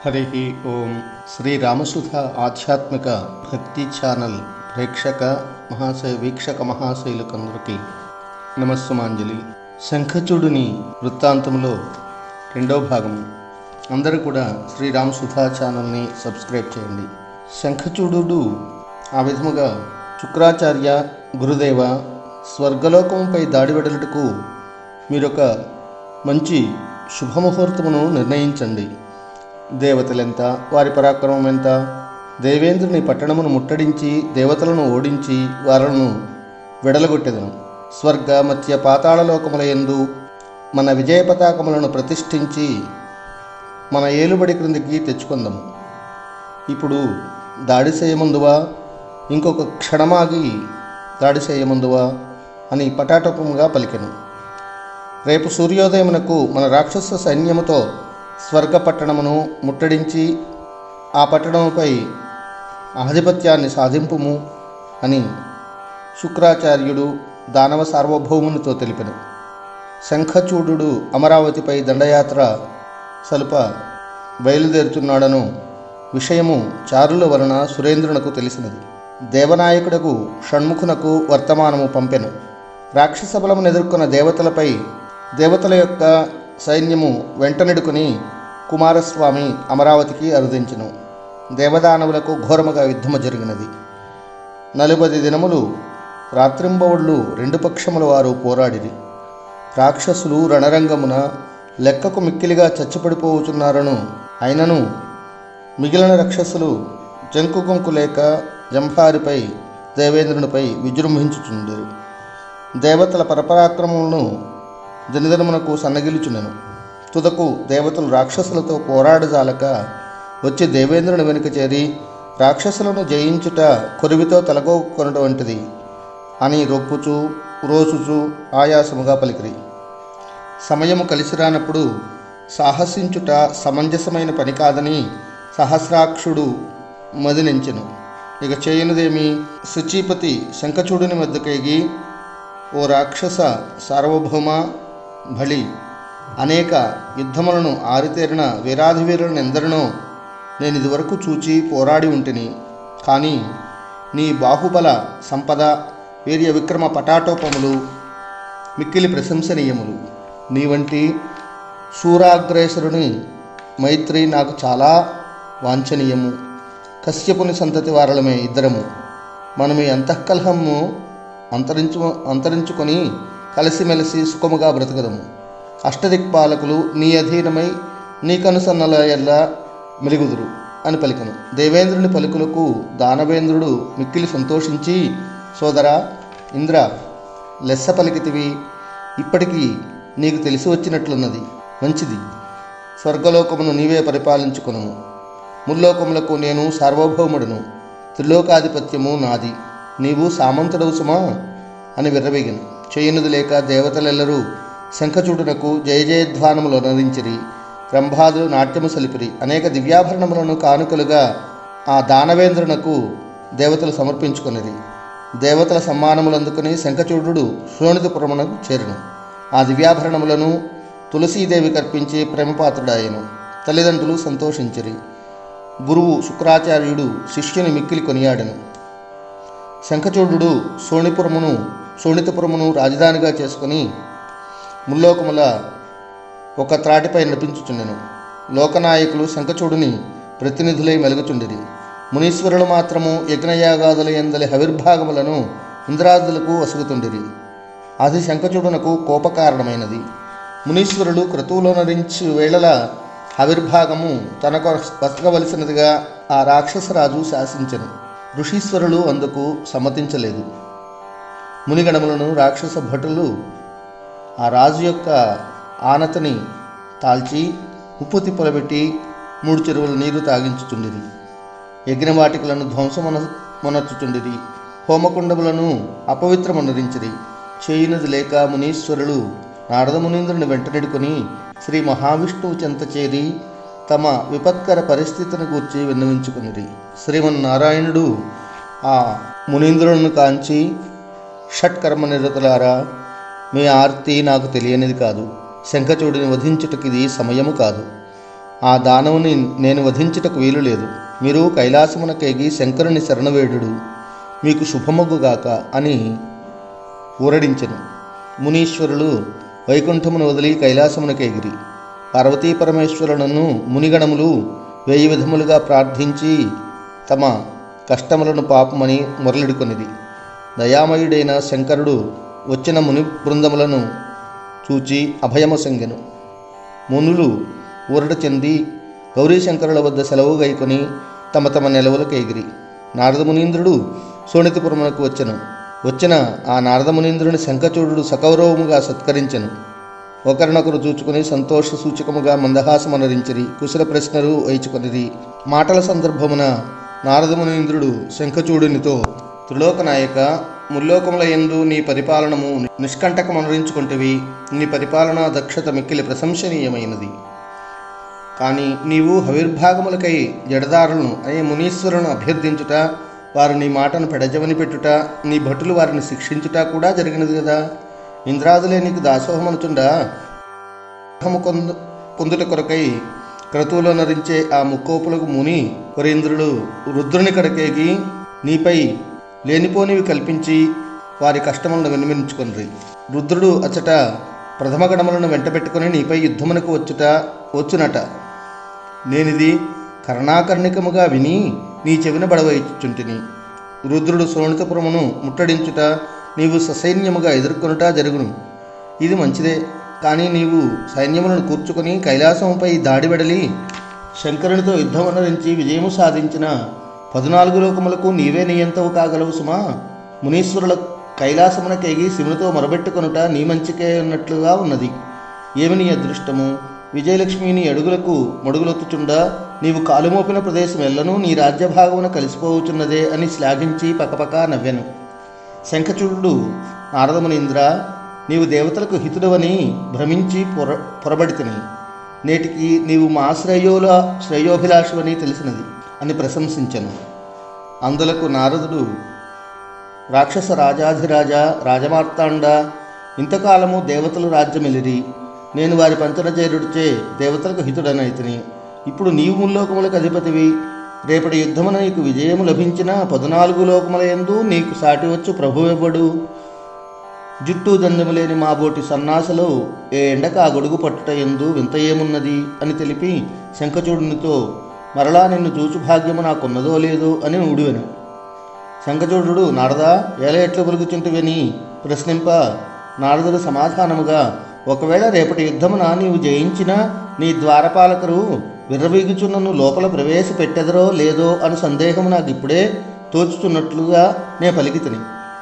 హరి ఓం శ్రీరామసుధ ఆధ్యాత్మిక భక్తి ఛానల్ ప్రేక్షక మహాశయ వీక్షక మహాశైలకందరికీ నమస్సుమాంజలి శంఖచుడుని వృత్తాంతంలో రెండో భాగం అందరూ కూడా శ్రీరామసుధా ఛానల్ని సబ్స్క్రైబ్ చేయండి శంఖచూడు ఆ విధముగా శుక్రాచార్య గురుదేవ స్వర్గలోకముపై దాడి వెడలుటకు మీరొక మంచి శుభముహూర్తమును నిర్ణయించండి దేవతలెంత వారి పరాక్రమం ఎంత దేవేంద్రుని పట్టణమును ముట్టడించి దేవతలను ఓడించి వారలను వెడలగొట్టెదను స్వర్గ మత్య పాతాళలోకముల యందు మన విజయ పతాకములను ప్రతిష్ఠించి మన ఏలుబడి క్రిందికి తెచ్చుకుందాము ఇప్పుడు దాడి చేయముందువా ఇంకొక క్షణమాగి దాడి చేయముందువా అని పటాటోపముగా పలికెను రేపు సూర్యోదయమునకు మన రాక్షస సైన్యముతో స్వర్గ పట్టణమును ముట్టడించి ఆ పట్టణముపై ఆధిపత్యాన్ని సాధింపుము అని శుక్రాచార్యుడు దానవ సార్వభౌమునితో తెలిపెను శంఖచూడు అమరావతిపై దండయాత్ర సలుప బయలుదేరుతున్నాడను విషయము చారుల వలన సురేంద్రునకు తెలిసినది దేవనాయకుడకు షణ్ముఖునకు వర్తమానము పంపెను రాక్షస బలమును ఎదుర్కొన్న దేవతలపై దేవతల యొక్క సైన్యము వెంటనెడుకుని కుమారస్వామి అమరావతికి అరుదించెను దేవదానవులకు ఘోరముగా యుద్ధము జరిగినది నలుబది దినములు రాత్రింబవుళ్ళు రెండు పక్షముల వారు పోరాడిరి రాక్షసులు రణరంగమున లెక్కకు మిక్కిలిగా చచ్చిపడిపోవుచున్నారను అయినను మిగిలిన రాక్షసులు జంకుకుంకు లేక జంభారిపై దేవేంద్రునిపై విజృంభించుచుండిరి దేవతల పరపరాక్రమములను దినదినమునకు సన్నగిలుచునెను తుదకు దేవతలు రాక్షసులతో పోరాడజాలక వచ్చి దేవేంద్రుని వెనుక చేరి రాక్షసులను జయించుట కొరివితో తలగొక్కొనటువంటిది అని రొప్పుచు రోసుచు ఆయాసముగా పలికిరి సమయము కలిసి రానప్పుడు సాహసించుట సమంజసమైన పని కాదని సహస్రాక్షుడు మదినించెను ఇక చేయనిదేమి శచీపతి శంఖచూడుని వద్దకేగి ఓ రాక్షస సార్వభౌమ బలి అనేక యుద్ధములను ఆరితేరిన వీరాధివీరులను ఎందరినో నేను ఇదివరకు చూచి పోరాడి ఉంటిని కానీ నీ బాహుబల సంపద వీర్య విక్రమ పటాటోపములు మిక్కిలి ప్రశంసనీయములు నీ వంటి శూరాగ్రేసరుని మైత్రి నాకు చాలా వాంఛనీయము కశ్యపుని సంతతి వారలమే ఇద్దరము మనం ఈ అంతఃకలహము అంతరించు అంతరించుకొని కలిసిమెలిసి సుఖముగా బ్రతకదము అష్టదిక్పాలకులు నీ అధీనమై నీ కనుసన్నల ఎల్లా మెలుగుదురు అని పలికను దేవేంద్రుని పలుకులకు దానవేంద్రుడు మిక్కిలి సంతోషించి సోదరా ఇంద్ర లెస్స పలికితివి ఇప్పటికీ నీకు తెలిసి వచ్చినట్లున్నది మంచిది స్వర్గలోకమును నీవే పరిపాలించుకును ముల్లోకములకు నేను సార్వభౌముడును త్రిలోకాధిపత్యము నాది నీవు సామంతుడవు సుమా అని విర్రవీగిను చేయనుది లేక దేవతలెల్లరూ శంఖచూడునకు జయ జయధ్వానములు నరించిరి రంభాదులు నాట్యము సలిపిరి అనేక దివ్యాభరణములను కానుకలుగా ఆ దానవేంద్రునకు దేవతలు సమర్పించుకొనిరి దేవతల సమ్మానములు అందుకుని శంఖచూడు శోణితపురమునకు చేరును ఆ దివ్యాభరణములను తులసీదేవి కర్పించి ప్రేమపాత్రుడాయను తల్లిదండ్రులు సంతోషించిరి గురువు శుక్రాచార్యుడు శిష్యుని మిక్కిలి కొనియాడెను శంఖచూడు సోణిపురమును సోణితపురమును రాజధానిగా చేసుకుని ముల్లోకముల ఒక త్రాటిపై నడిపించుచుండెను లోకనాయకులు శంఖచూడుని ప్రతినిధులై మెలుగుచుండిరి మునీశ్వరులు మాత్రము యజ్ఞయాగాదుల ఎందలి హవిర్భాగములను ఇంద్రాదులకు వసుగుతుండిరి అది శంఖచూడునకు కోపకారణమైనది మునీశ్వరులు క్రతువులో నరించి వేళల ఆవిర్భాగము తనకు బతకవలసినదిగా ఆ రాక్షసరాజు శాసించెను ఋషీశ్వరులు అందుకు సమ్మతించలేదు మునిగణములను రాక్షస భటులు ఆ రాజు యొక్క ఆనతని తాల్చి ఉప్పు తిప్పలబెట్టి మూడు చెరువుల నీరు తాగించుచుండిరి యజ్ఞవాటికలను ధ్వంసమన మొనర్చుచుండిరి హోమకుండములను అపవిత్రమనరించిరి చేయునది లేక మునీశ్వరులు నారద మునీంద్రుని వెంటనెడుకొని శ్రీ మహావిష్ణువు చెంత చేరి తమ విపత్కర పరిస్థితిని గూర్చి విన్నవించుకునిరి శ్రీమన్నారాయణుడు ఆ మునీంద్రులను కాంచి షట్కర్మ నిరతులారా మీ ఆర్తి నాకు తెలియనిది కాదు శంఖచూడిని వధించుటకిది సమయము కాదు ఆ దానవుని నేను వధించుటకు వీలు లేదు మీరు కైలాసమునకేగి శంకరుని శరణవేడుడు మీకు శుభమగుగాక అని ఊరడించెను మునీశ్వరులు వైకుంఠమును వదిలి కైలాసమునకెగిరి పార్వతీ పరమేశ్వరులను మునిగణములు వెయ్యి విధములుగా ప్రార్థించి తమ కష్టములను పాపమని మురళిడుకొనిది దయామయుడైన శంకరుడు వచ్చిన ముని బృందములను చూచి అభయమసంగెను మునులు ఊరట చెంది గౌరీశంకరుల వద్ద సెలవు గైకొని తమ తమ నెలవులకు ఎగిరి నారద మునీంద్రుడు సోనితపురమునకు వచ్చెను వచ్చిన ఆ నారద మునీంద్రుని శంఖచూడు సకౌరవముగా సత్కరించెను ఒకరినొకరు చూచుకుని సంతోష సూచకముగా మందహాసమనరించిరి కుశల ప్రశ్నలు వైచుకొనిది మాటల సందర్భమున నారద మునీంద్రుడు శంఖచూడునితో త్రిలోకనాయక ముల్లోకముల యందు నీ పరిపాలనము నిష్కంటకమనరించుకుంటవి నీ పరిపాలనా దక్షత మిక్కిలి ప్రశంసనీయమైనది కానీ నీవు హవిర్భాగములకై జడదారులను అనే మునీశ్వరులను అభ్యర్థించుట వారు నీ మాటను పెడజవని పెట్టుట నీ భటులు వారిని శిక్షించుట కూడా జరిగినది కదా ఇంద్రాదులే నీకు దాసోహమనుచుండా గ్రహము కొందు పొందుట కొరకై క్రతువులో నరించే ఆ ముక్కోపులకు ముని వరేంద్రుడు రుద్రుని కడకేగి నీపై లేనిపోనివి కల్పించి వారి కష్టములను వినిమించుకొనిరి రుద్రుడు అచ్చట ప్రథమ గణములను వెంటబెట్టుకుని నీపై యుద్ధమునకు వచ్చుట వచ్చునట నేనిది కర్ణాకర్ణికముగా విని నీ చెవిన బడవైచుంటిని రుద్రుడు శోణితపురమును ముట్టడించుట నీవు ససైన్యముగా ఎదుర్కొనుట జరుగును ఇది మంచిదే కానీ నీవు సైన్యములను కూర్చుకొని కైలాసముపై దాడి వెడలి శంకరునితో యుద్ధమనరించి విజయము సాధించిన పద్నాలుగు లోకములకు నీవే నియంతవు కాగలవు సుమా మునీశ్వరుల కైలాసమునకేగి శివునితో మొరబెట్టుకొనుట నీ మంచికే ఉన్నట్లుగా ఉన్నది ఏమి నీ అదృష్టము విజయలక్ష్మిని అడుగులకు మడుగులొత్తుచుండా నీవు కాలుమోపిన ప్రదేశం ఎల్లను నీ రాజ్యభాగమున కలిసిపోవుచున్నదే అని శ్లాఘించి పకపక నవ్వెను శంఖచూడు నారదమునింద్ర నీవు దేవతలకు హితుడవని భ్రమించి పొర పొరబడితిని నేటికి నీవు మా శ్రేయోల శ్రేయోభిలాషువని తెలిసినది అని ప్రశంసించను అందులకు నారదుడు రాక్షస రాజాధిరాజ రాజమార్తాండ ఇంతకాలము దేవతలు రాజ్యమెలిరి నేను వారి పంచనచేరుడిచే దేవతలకు హితుడనైతిని ఇప్పుడు నీవు ముల్లోకములకు అధిపతివి రేపటి యుద్ధమున నీకు విజయము లభించిన పద్నాలుగు లోకముల యందు నీకు సాటివచ్చు ప్రభువెవ్వడు జుట్టు దండము లేని మాబోటి సన్నాసలు ఏ ఎండక ఆ గొడుగు పట్టుట ఎందు వింత ఏమున్నది అని తెలిపి శంఖచూడునితో మరలా నిన్ను చూచు భాగ్యము నాకున్నదో లేదో అని ఉడివెను శంఖచూడు నారదా ఎలా ఎట్లు పలుకుచుంటువని ప్రశ్నింప నారదుడు సమాధానముగా ఒకవేళ రేపటి యుద్ధమున నీవు జయించిన నీ ద్వారపాలకరు విర్రవీగుచున్నను లోపల ప్రవేశపెట్టెదరో లేదో అని సందేహము నాకు ఇప్పుడే తోచుచున్నట్లుగా నే పలికితిని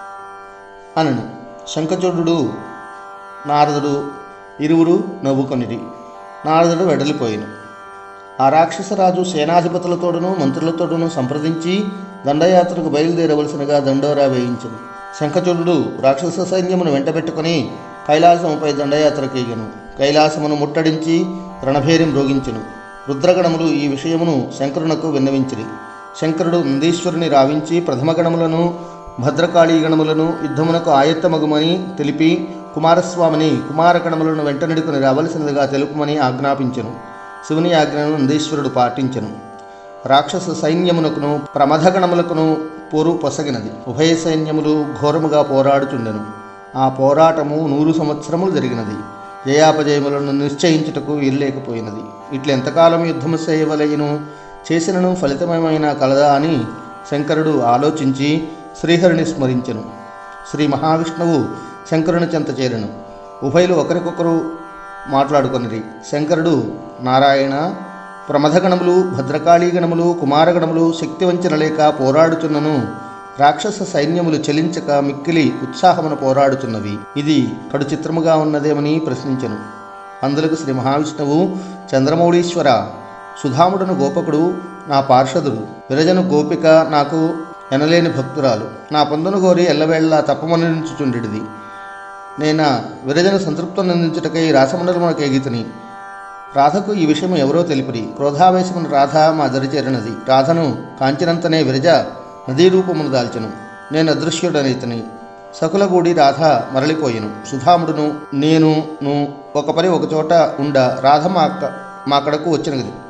అనను శంఖచూడు నారదుడు ఇరువురు నవ్వుకొనిరి నారదుడు వెడలిపోయిను ఆ రాక్షసరాజు సేనాధిపతులతోడును మంత్రులతోడును సంప్రదించి దండయాత్రకు బయలుదేరవలసినగా దండోరా వేయించను శంఖచూడు రాక్షస సైన్యమును వెంటబెట్టుకుని కైలాసముపై దండయాత్రకు ఎగను కైలాసమును ముట్టడించి రణభేరి మ్రోగించెను రుద్రగణములు ఈ విషయమును శంకరునకు విన్నవించిరి శంకరుడు నందీశ్వరుని రావించి ప్రథమ గణములను భద్రకాళీ గణములను యుద్ధమునకు ఆయత్తమగుమని తెలిపి కుమారస్వామిని కుమారగణములను వెంటనడుకుని రావలసినదిగా తెలుపుమని ఆజ్ఞాపించెను శివుని ఆజ్ఞను నందీశ్వరుడు పాటించెను రాక్షస సైన్యమునకును ప్రమథగణములకును పోరు పొసగినది ఉభయ సైన్యములు ఘోరముగా పోరాడుచుండెను ఆ పోరాటము నూరు సంవత్సరములు జరిగినది జయాపజయములను నిశ్చయించుటకు వీల్లేకపోయినది ఇట్లా ఎంతకాలం యుద్ధము చేయవలయను చేసినను ఫలితమేమైన కలదా అని శంకరుడు ఆలోచించి శ్రీహరిని స్మరించెను శ్రీ మహావిష్ణువు శంకరుని చెంత చేరెను ఉభయులు ఒకరికొకరు మాట్లాడుకొనిరి శంకరుడు నారాయణ ప్రమథగణములు భద్రకాళీగణములు కుమారగణములు శక్తివంచన లేక పోరాడుచున్నను రాక్షస సైన్యములు చెలించక మిక్కిలి ఉత్సాహమున పోరాడుచున్నవి ఇది కడు చిత్రముగా ఉన్నదేమని ప్రశ్నించెను అందులకు శ్రీ మహావిష్ణువు చంద్రమౌళీశ్వర సుధాముడను గోపకుడు నా పార్షదుడు విరజను గోపిక నాకు ఎనలేని భక్తురాలు నా పొందును గోరి ఎల్లవేళ్లా తప్పమనించుచుండెడిది నేనా విరజను సంతృప్తనందించుటకై రాసమండలమునకు ఎగితిని రాధకు ఈ విషయం ఎవరో తెలిపిరి క్రోధావేశమున రాధ మా దరిచేరినది రాధను కాంచినంతనే విరజ నదీ రూపమును దాల్చెను నేను అదృశ్యుడనైతని సకులగూడి రాధ మరలిపోయెను సుధాముడును నేను ను ఒక పరి ఒక చోట ఉండ రాధ మా అక్క మా అక్కడకు వచ్చినది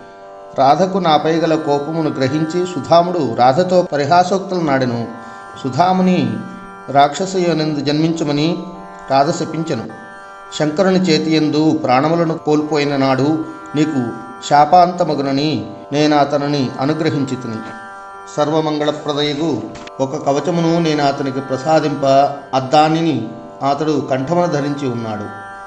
రాధకు నాపై గల కోపమును గ్రహించి సుధాముడు రాధతో పరిహాసోక్తులు నాడెను సుధాముని రాక్షసయోనందు జన్మించమని రాధ శపించెను శంకరుని చేతి ఎందు ప్రాణములను కోల్పోయిన నాడు నీకు శాపాంతమగునని నేను అతనిని అనుగ్రహించితిని సర్వమంగళప్రదయగు ఒక కవచమును నేను అతనికి ప్రసాదింప అద్దానిని అతడు కంఠమున ధరించి ఉన్నాడు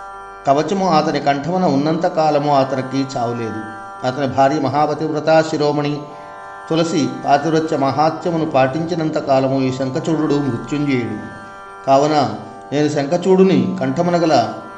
కవచము అతని కంఠమున ఉన్నంత కాలము అతనికి చావులేదు అతని భార్య మహాపతివ్రత శిరోమణి తులసి పాతివ్రత్య మహాత్యమును పాటించినంత కాలము ఈ శంఖచూడు మృత్యుంజయుడు కావున నేను శంఖచూడుని కంఠమున గల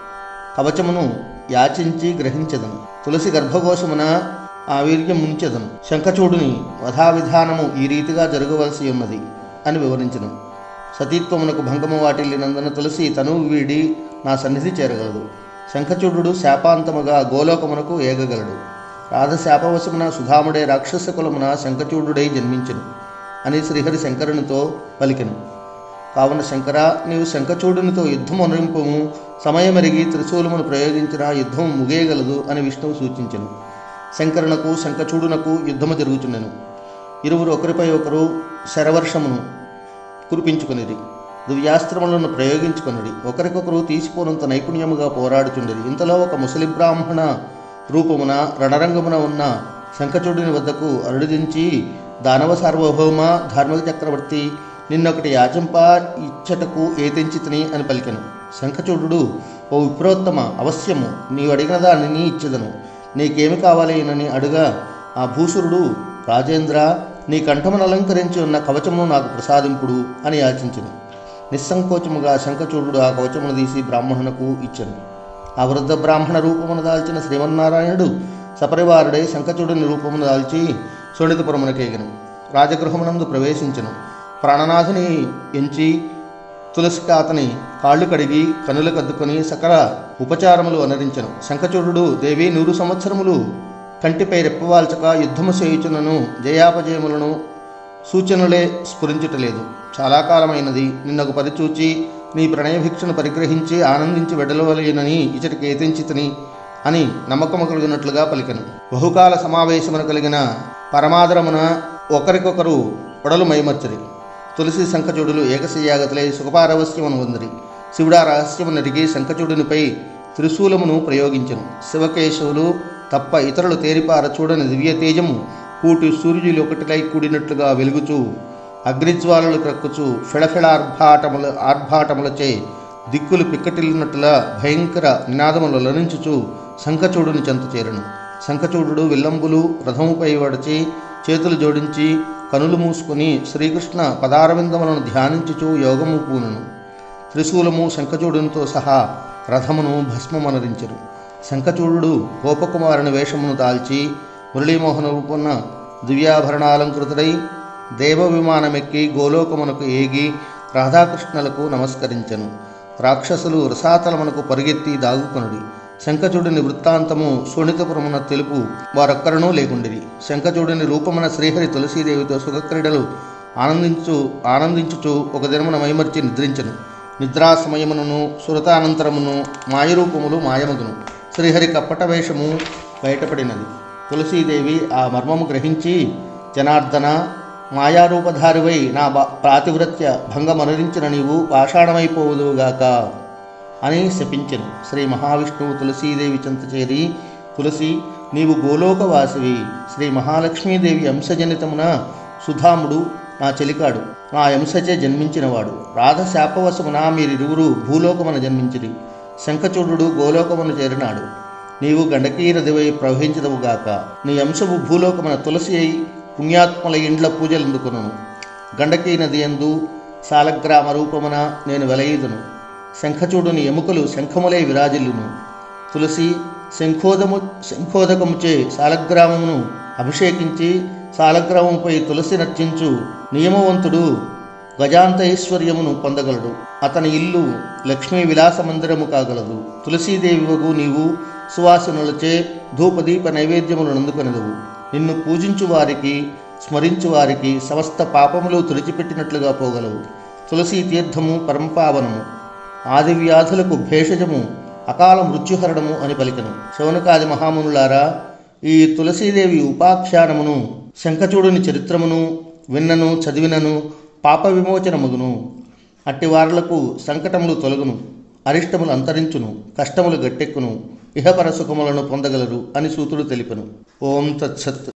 కవచమును యాచించి గ్రహించదను తులసి గర్భకోశమున ఆ వీర్యం ముంచెదను శంఖచూడుని వధావిధానము ఈ రీతిగా జరగవలసి ఉన్నది అని వివరించను సతీత్వమునకు భంగము వాటిల్లినందున తులసి తనువు వీడి నా సన్నిధి చేరగలదు శంఖచూడు శాపాంతముగా గోలోకమునకు ఏగగలడు రాధ శాపవశమున సుధాముడే రాక్షస కులమున శంఖచూడుడై జన్మించెను అని శ్రీహరి శంకరునితో పలికెను కావున శంకర నీవు శంఖచూడునితో యుద్ధం అనురింపము సమయమెరిగి త్రిశూలమును ప్రయోగించిన యుద్ధం ముగియగలదు అని విష్ణువు సూచించెను శంకరునకు శంఖచూడునకు యుద్ధము జరుగుచుండెను ఇరువురు ఒకరిపై ఒకరు శరవర్షమును కురిపించుకొనిది దివ్యాస్త్రములను ప్రయోగించుకొనిది ఒకరికొకరు తీసిపోనంత నైపుణ్యముగా పోరాడుచుండేది ఇంతలో ఒక ముసలి బ్రాహ్మణ రూపమున రణరంగమున ఉన్న శంఖచూడుని వద్దకు అరుడిదించి దానవ సార్వభౌమ ధార్మిక చక్రవర్తి నిన్నొకటి యాచింప ఇచ్చటకు ఏతించితిని అని పలికెను శంఖచూడు ఓ విప్రోత్తమ అవశ్యము నీవు అడిగిన దానిని ఇచ్చేదను నీకేమి కావాలేనని అడుగా ఆ భూసురుడు రాజేంద్ర నీ కంఠమును అలంకరించి ఉన్న కవచమును నాకు ప్రసాదింపుడు అని యాచించెను నిస్సంకోచముగా శంఖచూడు ఆ కవచమును తీసి బ్రాహ్మణునకు ఇచ్చెను ఆ వృద్ధ బ్రాహ్మణ రూపమును దాల్చిన శ్రీమన్నారాయణుడు సపరివారుడై శంఖచూడుని రూపమును దాల్చి సునితపురమునకేగను రాజగృహమునందు ప్రవేశించెను ప్రాణనాథుని ఎంచి తులసిక అతని కాళ్ళు కడిగి కనులకు అద్దుకొని సకల ఉపచారములు అనరించెను శంఖచూడు దేవి నూరు సంవత్సరములు కంటిపై రెప్పవాల్చక యుద్ధము చేయుచునను జయాపజయములను సూచనలే స్ఫురించుటలేదు చాలా కాలమైనది నిన్నకు పరిచూచి నీ ప్రణయభిక్షను పరిగ్రహించి ఆనందించి వెడలవలేనని ఇచటికి ఏతించితని అని నమ్మకము కలిగినట్లుగా పలికెను బహుకాల సమావేశమున కలిగిన పరమాదరమున ఒకరికొకరు పొడలు మైమర్చరి తులసి శంఖచూడులు ఏకశయ్యాగతులై సుఖపారవస్యమును వందిరి శివుడా రహస్యము నరిగి శంఖచూడునిపై త్రిశూలమును ప్రయోగించెను శివకేశవులు తప్ప ఇతరులు తేరిపార చూడని దివ్య తేజము కూటి సూర్యులు ఒకటిలై కూడినట్లుగా వెలుగుచూ అగ్నిజ్వాలలు క్రక్కుచూ ఫిళఫిళార్భాటముల ఆర్భాటములచే దిక్కులు పిక్కటిల్లినట్లుగా భయంకర నినాదములు లరించుచు శంఖచూడుని చెంత చేరను శంఖచూడు విల్లంబులు రథముపై వడిచి చేతులు జోడించి కనులు మూసుకుని శ్రీకృష్ణ పదారవిందములను ధ్యానించుచు యోగము పూనును త్రిశూలము శంఖచూడునితో సహా రథమును భస్మమనరించెను శంఖచూడు గోపకుమారుని వేషమును దాల్చి మురళీమోహన రూపున్న దివ్యాభరణాలంకృతుడై దేవ విమానమెక్కి గోలోకమునకు ఏగి రాధాకృష్ణులకు నమస్కరించెను రాక్షసులు రసాతలమునకు పరిగెత్తి దాగుకొనుడి శంఖచూడిని వృత్తాంతము శోణితపురమున తెలుపు వారొక్కరనూ లేకుండిరి శంఖచూడిని రూపమున శ్రీహరి తులసీదేవితో సుఖక్రీడలు ఆనందించు ఆనందించుచు ఒక దినమున మైమర్చి నిద్రించెను నిద్రా సమయమును సురతానంతరమును మాయరూపములు మాయమగును శ్రీహరి కప్పట వేషము బయటపడినది తులసీదేవి ఆ మర్మము గ్రహించి జనార్దన మాయారూపధారివై నా బా ప్రాతివ్రత్య భంగమనరించిన నీవు పాషాణమైపోవుదుగాక అని శపించెను శ్రీ మహావిష్ణువు తులసీదేవి చెంత చేరి తులసి నీవు గోలోకవాసివి శ్రీ మహాలక్ష్మీదేవి అంశజనితమున సుధాముడు నా చెలికాడు నా అంశచే జన్మించినవాడు రాధ శాపవశమున మీరిరువురు భూలోకమున జన్మించిరి శంఖచూడు గోలోకమును చేరినాడు నీవు గండకీ నదివై ప్రవహించదవుగాక నీ అంశము భూలోకమున తులసి అయి పుణ్యాత్మల ఇండ్ల పూజలందుకును గండకీ నది ఎందు సాలగ్రామ రూపమున నేను వెలయిదును శంఖచూడుని ఎముకలు శంఖములై విరాజిల్లును తులసి శంఖోదము శంఖోదకముచే సాలగ్రామమును అభిషేకించి సాలగ్రామముపై తులసి నర్చించు నియమవంతుడు గజాంతైశ్వర్యమును పొందగలడు అతని ఇల్లు లక్ష్మీ విలాస మందిరము కాగలదు తులసీదేవి వగు నీవు సువాసనలచే ధూపదీప నైవేద్యములను అందుకొనెదవు నిన్ను పూజించు వారికి స్మరించు వారికి సమస్త పాపములు తుడిచిపెట్టినట్లుగా పోగలవు తులసీ తీర్థము పరంపావనము ఆది వ్యాధులకు భేషజము అకాల మృత్యుహరణము అని పలికను శౌనకాది మహామునులారా ఈ తులసీదేవి ఉపాఖ్యానమును శంఖచూడుని చరిత్రమును విన్నను చదివినను పాప విమోచనముగును అట్టి వారలకు సంకటములు తొలగును అరిష్టములు అంతరించును కష్టములు గట్టెక్కును ఇహపర సుఖములను పొందగలరు అని సూతుడు తెలిపెను ఓం తత్సత్